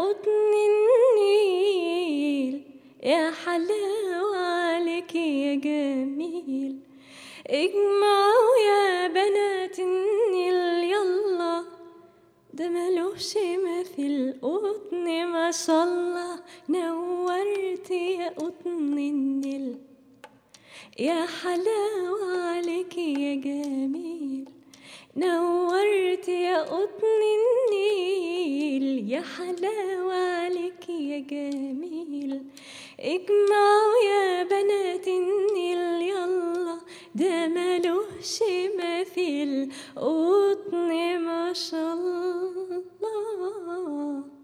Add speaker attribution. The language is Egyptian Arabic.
Speaker 1: قطن النيل يا حلاوة عليك يا جميل اجمعوا يا بنات النيل يلا ده ملوش ما في القطن ما شاء الله نورت يا قطن النيل يا حلاوة عليك يا جميل نورت يا قطن النيل يا حلاوة عليك يا جميل اجمعوا يا بنات النيل يلا ده ملوش ما في القطن ما شاء الله